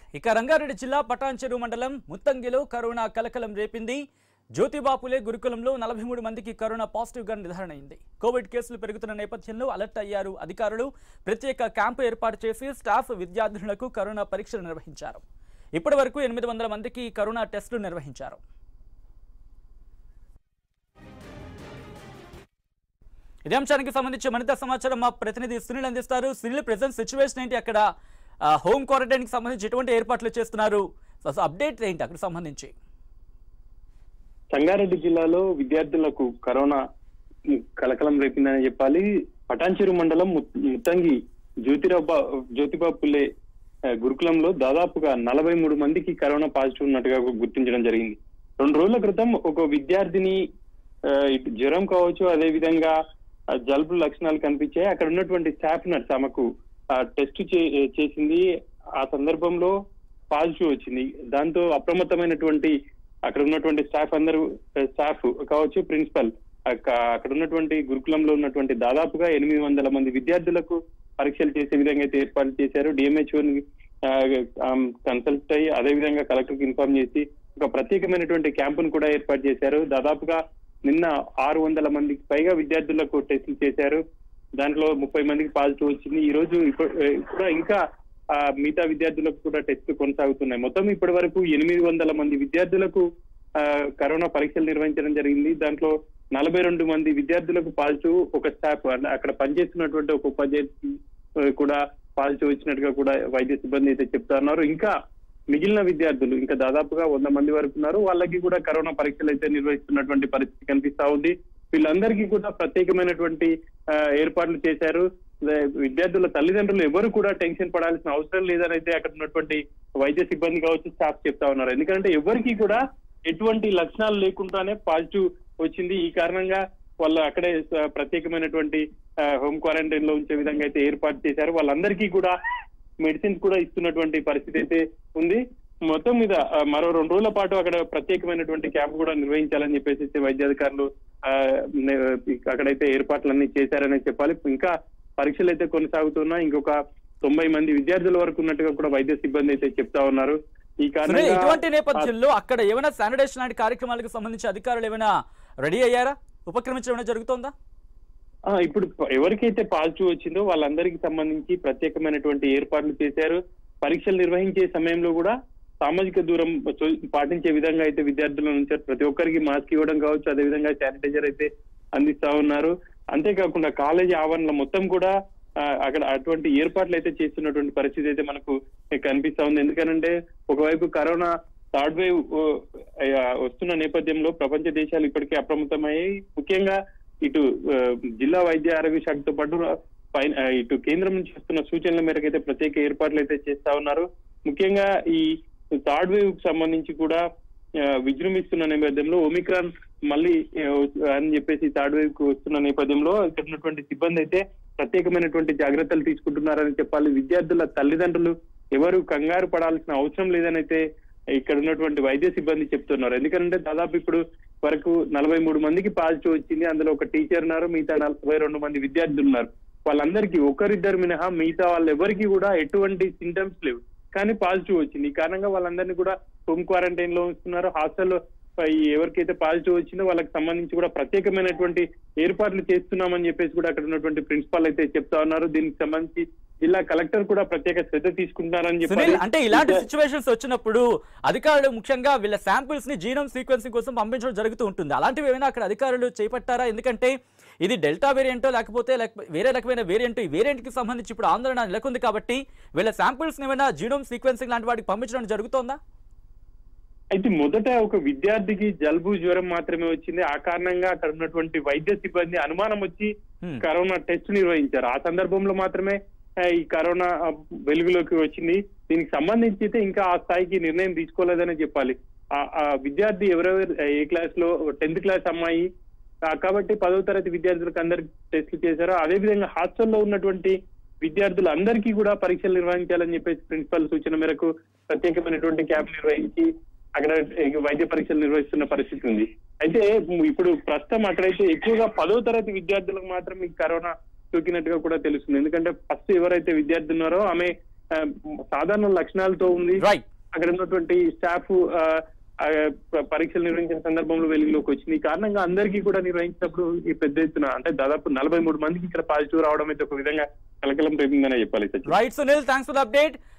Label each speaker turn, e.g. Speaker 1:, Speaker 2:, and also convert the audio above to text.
Speaker 1: ఇక రంగారెడ్డి జిల్లా పటాన్చెరు మండలం ముత్తంగిలో కరోనా కలకలం రేపింది జ్యోతిబాపులే గురుకులంలో నలభై మూడు మందికి కరోనా పాజిటివ్గా నిర్ధారణ అయింది కోవిడ్ కేసులు పెరుగుతున్న నేపథ్యంలో అలర్ట్ అయ్యారు అధికారులు ప్రత్యేక క్యాంపు ఏర్పాటు చేసి స్టాఫ్ విద్యార్థులకు కరోనా పరీక్షలు నిర్వహించారు ఇప్పటి వరకు ఎనిమిది వందల మందికి కరోనా టెస్టులు నిర్వహించారు ఇదే అంశానికి సంబంధించి మరింత సమాచారం మా ప్రతినిధి సునీల్ అందిస్తారు సునీల్ ప్రెసెంట్ సిచ్యువేషన్ ఏంటి అక్కడ ఆ, హోమ్ క్వారంటైన్ కి సంబంధించి ఎటువంటి ఏర్పాట్లు చేస్తున్నారు అసలు అప్డేట్ ఏంటి అక్కడ సంబంధించి
Speaker 2: సంగారెడ్డి జిల్లాలో విద్యార్థులకు కరోనా కలకలం రేపిందని చెప్పాలి పటాన్చెరు మండలం ముత్- ముత్తంగి జ్యోతిరాబా జ్యోతిబా పుల్లే ఆ, గురుకులంలో దాదాపుగా నలభై మూడు మందికి కరోనా పాజిటివ్ ఉన్నట్టుగా గుర్తించడం జరిగింది రెండు రోజుల క్రితం ఒక విద్యార్థిని ఆ, ఇటు జ్వరం కావచ్చు అదే విధంగా ఆ, జలుబు లక్షణాలు కనిపించాయి అక్కడ ఉన్నటువంటి స్టాఫ్ నర్స్ ఆమెకు టెస్ట్ చేసింది ఆ సందర్భంలో పాజిటివ్ వచ్చింది దాంతో అప్రమత్తమైనటువంటి అక్కడ ఉన్నటువంటి స్టాఫ్ అందరూ స్టాఫ్ కావచ్చు ప్రిన్సిపల్ అక్క- అక్కడ ఉన్నటువంటి గురుకులంలో ఉన్నటువంటి దాదాపుగా ఎనిమిది వందల మంది విద్యార్థులకు పరీక్షలు చేసే విధంగా అయితే ఏర్పాటు చేశారు డిఎంహెచ్ఓ కన్సల్ట్ అయ్యి అదే విధంగా కలెక్టర్ కి ఇన్ఫార్మ్ చేసి ఒక ప్రత్యేకమైనటువంటి క్యాంపును కూడా ఏర్పాటు చేశారు దాదాపుగా నిన్న ఆరు వందల మందికి పైగా విద్యార్థులకు టెస్టులు చేశారు దాంట్లో ముప్పై మందికి పాజిటివ్ వచ్చింది ఈ రోజు ఇప్పు- ఏ, కూడా ఇంకా ఆ, మిగతా విద్యార్థులకు కూడా టెస్ట్ కొనసాగుతున్నాయి మొత్తం ఇప్పటి వరకు ఎనిమిది వందల మంది విద్యార్థులకు ఆ, కరోనా పరీక్షలు నిర్వహించడం జరిగింది దాంట్లో నలభై రెండు మంది విద్యార్థులకు పాజిటివ్ ఒక స్టాఫ్ అంటే అక్కడ పనిచేస్తున్నటువంటి ఒక ఉపాధ్యాయుడికి ఆ, కూడా పాజిటివ్ వచ్చినట్టుగా కూడా వైద్య సిబ్బంది అయితే చెప్తున్నారు ఇంకా మిగిలిన విద్యార్థులు ఇంకా దాదాపుగా వంద మంది వరకు ఉన్నారు వాళ్ళకి కూడా కరోనా పరీక్షలు అయితే నిర్వహిస్తున్నటువంటి పరిస్థితి కనిపిస్తా ఉంది వీళ్ళందరికీ కూడా ప్రత్యేకమైనటువంటి ఆ, ఏర్పాట్లు చేశారు లే- విద్యార్థుల తల్లిదండ్రులు ఎవరు కూడా టెన్షన్ పడాల్సిన అవసరం లేదని అయితే అక్కడ ఉన్నటువంటి వైద్య సిబ్బంది కావచ్చు స్టాఫ్ చెప్తా ఉన్నారు ఎందుకంటే ఎవరికి కూడా ఎటువంటి లక్షణాలు లేకుండానే పాజిటివ్ వచ్చింది ఈ కారణంగా వాళ్ళు అక్కడే స- ప్రత్యేకమైనటువంటి ఆ, హోమ్ క్వారంటైన్ లో ఉంచే విధంగా అయితే ఏర్పాటు చేశారు వాళ్ళందరికీ కూడా మెడిసిన్స్ కూడా ఇస్తున్నటువంటి పరిస్థితి అయితే ఉంది మొత్తం మీద ఆ, మరో రెండు రోజుల పాటు అక్కడ ప్రత్యేకమైనటువంటి క్యాంప్ కూడా నిర్వహించాలని చెప్పేసి అయితే వైద్యాధికారులు ఆ, నే- అక్కడైతే ఏర్పాట్లన్నీ చేశారని చెప్పాలి ఇంకా పరీక్షలు అయితే కొనసాగుతున్నాయి ఇంకొక తొంభై మంది విద్యార్థుల వరకు ఉన్నట్టుగా కూడా వైద్య సిబ్బంది అయితే చెప్తా ఉన్నారు ఈ
Speaker 1: సునీల్,
Speaker 2: కారణంగా
Speaker 1: ఇటువంటి నేపథ్యంలో అక్కడ ఏమైనా శానిటేషన్ లాంటి కార్యక్రమాలకు సంబంధించి అధికారులు ఏమైనా రెడీ అయ్యారా ఉపక్రమించడం ఏమైనా జరుగుతోందా
Speaker 2: ఆ, ఇప్పుడు ప- ఎవరికైతే పాజిటివ్ వచ్చిందో వాళ్ళందరికీ సంబంధించి ప్రత్యేకమైనటువంటి ఏర్పాట్లు చేశారు పరీక్షలు నిర్వహించే సమయంలో కూడా సామాజిక దూరం చో- పాటించే విధంగా అయితే విద్యార్థులను ఉంచారు ప్రతి ఒక్కరికి మాస్క్ ఇవ్వడం కావచ్చు అదే విధంగా శానిటైజర్ అయితే అందిస్తా ఉన్నారు అంతేకాకుండా కాలేజీ ఆవరణలో మొత్తం కూడా ఆ, అక్కడ అటువంటి ఏర్పాట్లు అయితే చేస్తున్నటువంటి పరిస్థితి అయితే మనకు కనిపిస్తా ఉంది ఎందుకంటే ఒకవైపు కరోనా థర్డ్ వేవ్ ఓ, ఆ, వస్తున్న నేపథ్యంలో ప్రపంచ దేశాలు ఇప్పటికే అప్రమత్తమయ్యాయి ముఖ్యంగా ఇటు ఆ, జిల్లా వైద్య ఆరోగ్య శాఖతో పాటు పైన ఆ, ఇటు కేంద్రం నుంచి వస్తున్న సూచనల మేరకు అయితే ప్రత్యేక ఏర్పాట్లు అయితే చేస్తా ఉన్నారు ముఖ్యంగా ఈ థర్డ్ వేవ్ కి సంబంధించి కూడా ఆ, విజృంభిస్తున్న నేపథ్యంలో ఒమిక్రాన్ మళ్ళీ ఆ, అని చెప్పేసి థర్డ్ వేవ్ కు వస్తున్న నేపథ్యంలో ఇక్కడ ఉన్నటువంటి సిబ్బంది అయితే ప్రత్యేకమైనటువంటి జాగ్రత్తలు తీసుకుంటున్నారని చెప్పాలి విద్యార్థుల తల్లిదండ్రులు ఎవరు కంగారు పడాల్సిన అవసరం లేదని అయితే ఇక్కడ ఉన్నటువంటి వైద్య సిబ్బంది చెప్తున్నారు ఎందుకంటే దాదాపు ఇప్పుడు వరకు నలభై మూడు మందికి పాజిటివ్ వచ్చింది అందులో ఒక టీచర్ ఉన్నారు మిగతా నలభై రెండు మంది విద్యార్థులు ఉన్నారు వాళ్ళందరికీ ఒకరిద్దరు మినహా మిగతా వాళ్ళు ఎవరికి కూడా ఎటువంటి సింటమ్స్ లేవు కానీ పాజిటివ్ వచ్చింది ఈ కారణంగా వాళ్ళందరినీ కూడా హోమ్ క్వారంటైన్ లో ఉంచుతున్నారు హాస్టల్లో ఈ ఎవరికైతే పాజిటివ్ వచ్చిందో వాళ్ళకి సంబంధించి కూడా ప్రత్యేకమైనటువంటి ఏర్పాట్లు చేస్తున్నామని చెప్పేసి కూడా అక్కడ ఉన్నటువంటి ప్రిన్సిపాల్ అయితే చెప్తా ఉన్నారు దీనికి సంబంధించి జిల్లా కలెక్టర్ కూడా ప్రత్యేక శ్రద్ధ తీసుకుంటున్నారని చెప్పాలి
Speaker 1: సునీల్ అంటే ఇలాంటి సిచ్యువేషన్స్ వచ్చినప్పుడు అధికారులు ముఖ్యంగా వీళ్ళ శాంపిల్స్ ని జీనోమ్ సీక్వెన్సింగ్ కోసం పంపించడం జరుగుతూ ఉంటుంది అలాంటివి ఏమైనా అక్కడ అధికారులు చేపట్టారా ఎందుకంటే ఇది డెల్టా వేరియంటో లేకపోతే లేకపోతే వేరే రకమైన వేరియంట్ ఈ వేరియంట్ కి సంబంధించి ఇప్పుడు ఆందోళన నెలకొంది కాబట్టి వీళ్ళ శాంపిల్స్ ఏమైనా జీనోమ్ సీక్వెన్సింగ్ లాంటి వాటికి పంపించడం జరుగుతోందా
Speaker 2: అయితే మొదట ఒక విద్యార్థికి జలుబు జ్వరం మాత్రమే వచ్చింది ఆ కారణంగా అక్కడ ఉన్నటువంటి వైద్య సిబ్బంది అనుమానం వచ్చి
Speaker 1: Hmm.
Speaker 2: కరోనా టెస్ట్ నిర్వహించారు ఆ సందర్భంలో మాత్రమే ఆ, ఈ కరోనా ఆ, వెలుగులోకి వచ్చింది దీనికి సంబంధించి అయితే ఇంకా ఆ స్థాయికి నిర్ణయం తీసుకోలేదని చెప్పాలి ఆ ఆ విద్యార్థి ఎవరెవరు ఏ క్లాస్ లో టెన్త్ క్లాస్ అమ్మాయి ఆ, కాబట్టి పదవ తరగతి విద్యార్థులకు అందరికి టెస్టులు చేశారు అదే విధంగా హాస్టల్లో ఉన్నటువంటి విద్యార్థులు అందరికీ కూడా పరీక్షలు నిర్వహించాలని చెప్పేసి ప్రిన్సిపల్ సూచన మేరకు ప్రత్యేకమైనటువంటి క్యాంప్ నిర్వహించి అక్కడ వైద్య పరీక్షలు నిర్వహిస్తున్న పరిస్థితి ఉంది అయితే ఇప్పుడు ప్రస్తుతం అక్కడైతే ఎక్కువగా పదో తరగతి విద్యార్థులకు మాత్రం ఈ కరోనా సోకినట్టుగా కూడా తెలుస్తుంది ఎందుకంటే ఫస్ట్ ఎవరైతే విద్యార్థి ఉన్నారో ఆమె ఆ, సాధారణ లక్షణాలతో ఉంది
Speaker 1: రైట్
Speaker 2: అక్కడ ఉన్నటువంటి స్టాఫ్ ఆ, ఆ, ప- పరీక్షలు నిర్వహించిన సందర్భంలో వెలుగులోకి వచ్చింది ఈ కారణంగా అందరికీ కూడా నిర్వహించినప్పుడు ఈ పెద్ద ఎత్తున అంటే దాదాపు నలభై మూడు మందికి ఇక్కడ పాజిటివ్ రావడం అయితే ఒక విధంగా కలకలం రేపిందనే చెప్పాలి Sachin
Speaker 1: right Sunil thanks for the update